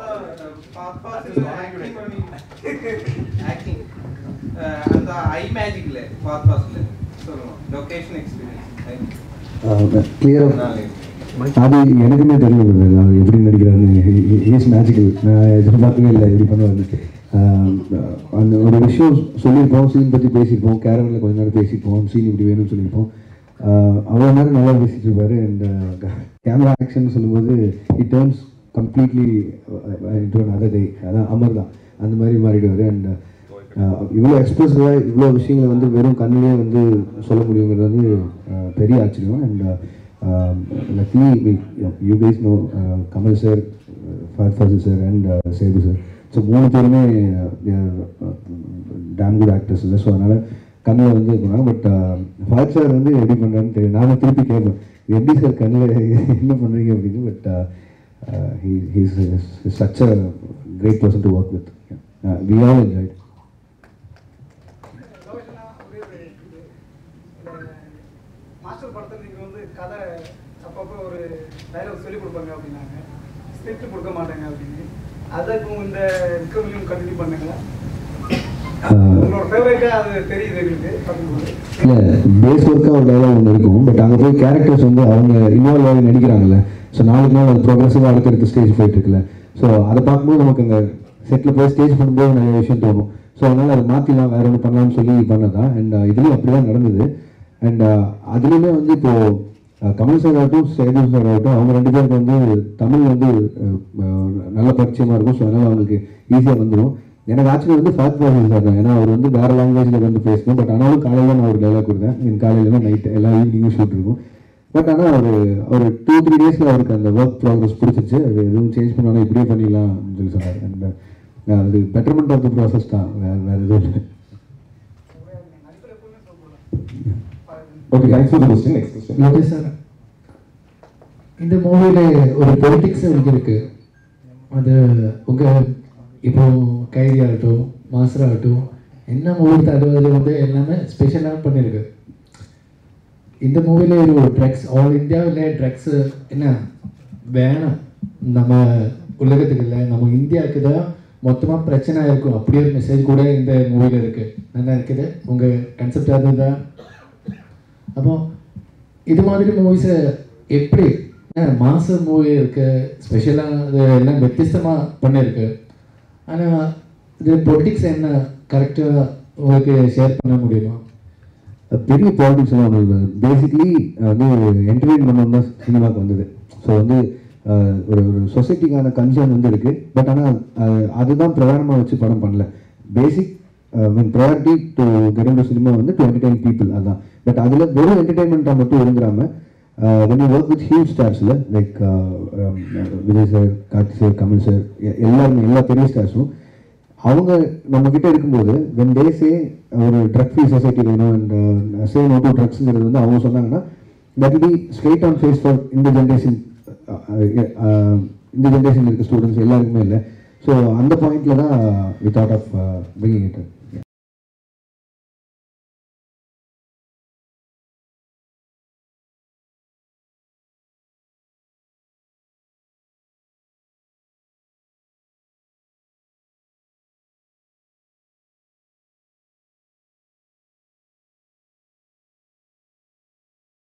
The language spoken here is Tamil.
ஆக்டிங் அந்த ஐ மேஜிக்ல ஃபாஸ்ட் ஃபாஸ்ட்ல சொல்லுவோம் லொகேஷன் எக்ஸ்பீரியன்ஸ் கிளியராக அது எனக்குமே தெரியல brother. நான் எப்படி நடிக்கிறாருன்னு ஹீஸ் மேஜிக்கல் நான் எதிர்பார்க்கவே இல்லை எப்படி பண்ணுவாருன்னு ஆஹ் அந்த ஒரு விஷயம் சொல்லியிருப்போம் சீன் பற்றி பேசியிருப்போம் கேரவனில் கொஞ்ச நேரம் பேசியிருப்போம் சீன் இப்படி வேணும்னு சொல்லியிருப்போம் ஆஹ் அவ்வளோ நேரம் நல்லா பேசிட்டு இருப்பாரு அண்ட் கேமரா ஆக்ஷன் சொல்லும்போது it turns completely into other day அதான் அமர் தான் அந்த மாதிரி மாறிடுவார் அண்ட் இவ்வளோ எக்ஸ்பிரஸிவாக இவ்வளோ விஷயங்களை வந்து வெறும் கண்ணிலே வந்து சொல்ல முடியுங்கிறது வந்து ஆஹ் பெரிய ஆச்சரியம் and luckily you guys know Kamal sir Fahadh Faasil sir and Sethu sir so மூணு பேருமே டேம் குட் ஆக்டர்ஸ் இல்லை ஸோ அதனால் கண்ணில் வந்து இருக்கணும் பட் ஃபஹத் சார் வந்து எப்படி பண்ணுறான்னு தெரியும் நானும் திருப்பி கேட்பேன் இது எப்படி சார் கண்ணில் என்ன பண்ணுறீங்க அப்படின்னு but he's such a great person to work with we all enjoy Master படத்தில் நீங்கள் வந்து கதை அப்பப்போ ஒரு டைலாக் சொல்லி கொடுப்பாங்க அப்படின்னாங்க ஸ்கிரிப்ட் கொடுக்க மாட்டாங்க அப்படின்னு அதுக்கும் இந்த விக்ரமிலையும் கண்டினியூ பண்ணுங்களா உங்களோட ஃபேவரேட்டாக அது தெரியுது எங்களுக்கு பார்க்கும்போது இல்லை பேஸ் ஒர்க்காக ஒரு டைலாக் ஒன்று இருக்கும் பட் அங்கே போய் கேரக்டர்ஸ் வந்து அவங்க இன்வால்வ் ஆகி நடிக்கிறாங்கல்ல ஸோ நாளுக்கு நாள் அது ப்ரோக்ரஸிவாக அடுத்தடுத்த ஸ்டேஜ் போயிட்டு இருக்குல்ல ஸோ அதை பார்க்கும்போது நமக்கு அந்த செட்டில் போய் ஸ்டேஜ் பண்ணும்போது நிறைய விஷயம் தோணும் ஸோ அதனால் அதை மாற்றிலாம் வேற ஒன்று பண்ணலாம்னு சொல்லி பண்ணதான் அண்ட் இதுலேயும் அப்படி தான் நடந்தது அண்ட் அதுலேயுமே வந்து இப்போது கமல் சார் ஆகட்டும் சேது சார் ஆகட்டும் அவங்க ரெண்டு பேருக்கு வந்து தமிழ் வந்து அஹ், அஹ், நல்ல பரிச்சயமாக இருக்கும் ஸோ அதனால் அவங்களுக்கு ஈஸியாக வந்துடும் எனக்கு ஆக்சுவலி வந்து ஃபேத் பாசிங் சார் தான் ஏன்னா அவர் வந்து வேறு லாங்குவேஜில் வந்து பேசணும் பட் ஆனாலும் காலையில் நான் ஒரு டைலாக் கொடுத்தேன் மீன் காலையில் தான் நைட் எல்லா ஈவினிங்கும் ஷூட் இருக்கும் பட் ஆனால் அவர் ஒரு டூ த்ரீ டேஸில் அவருக்கு அந்த ஒர்க் ப்ராக்ரஸ் பிடிச்சிச்சு அது எதுவும் சேஞ்ச் பண்ணாலும் இப்படியே பண்ணிடலாம் அப்படின்னு சொல்லி சொன்னார் அண்ட் அது பெட்டர்மெண்ட் ஆஃப் த ப்ராசஸ் தான் வேறு வேறு எதுவும் இல்லை okay thanks for the question next question Lokesh sir இந்த மூவியில் ஒரு பொலிட்டிக்ஸ் இருக்கு அது உங்கள் இப்போ கைதி ஆகட்டும் மாஸ்டர் ஆகட்டும் என்ன மூவி தருவது வந்து எல்லாமே ஸ்பெஷலாக பண்ணியிருக்கு இந்த மூவியில் ஒரு ட்ரக்ஸ் ஆல் இந்தியாவில் ட்ரக்ஸ் என்ன வேணாம் நம்ம உலகத்துக்கு இல்லை நம்ம இந்தியாவுக்கு தான் மொத்தமாக பிரச்சனை இருக்கும் அப்படி ஒரு மெசேஜ் கூட இந்த மூவியில் இருக்குது நல்லா இருக்குது உங்கள் கன்செப்ட் அதுதான் அப்போ இது மாதிரி மூவிஸை எப்படி மாச மூவி இருக்கு ஸ்பெஷலாக அது எல்லாம் வித்தியஸ்தமாக பண்ணியிருக்கு ஆனால் இது பொலிட்டிக்ஸ் என்ன கரெக்டாக உங்களுக்கு ஷேர் பண்ண முடியுமா பெரிய பாலிடிக்ஸ் எல்லாம் ஒன்றும் இல்லை பேசிக்லி வந்து என்டர்டெயின் பண்ணணும் தான் சினிமாவுக்கு வந்தது ஸோ வந்து அஹ், ஒரு ஒரு சொசைட்டிக்கான கன்சர்ன் வந்து இருக்குது பட் ஆனால் அதுதான் பிரதானமாக வச்சு படம் பண்ணல basic mean priority to get to cinema வந்து டு என்டர்டைன் பீப்புள் அதான் பட் அதில் வெறும் என்டர்டைன்மெண்ட்டாக மட்டும் இருந்துடாம when you work with huge ஸ்டார்ஸில் like Vijay sir Karthi sir Kamal sir எல்லாருமே எல்லா பெரிய ஸ்டார்ஸும் அவங்க நம்ம கிட்ட இருக்கும்போது வென் தே சே ஒரு ட்ரக் ஃப்ரீ சொசைட்டி வேணும் அண்ட் சே நோ டு ட்ரக்ஸுங்கிறது வந்து அவங்க சொன்னாங்கன்னா that be straight on face for இந்த ஜென்ரேஷன் இந்த ஜென்ரேஷன் இருக்க ஸ்டூடெண்ட்ஸ் எல்லாருக்குமே இல்லை ஸோ அந்த பாயிண்ட்ல தான் without of bringing it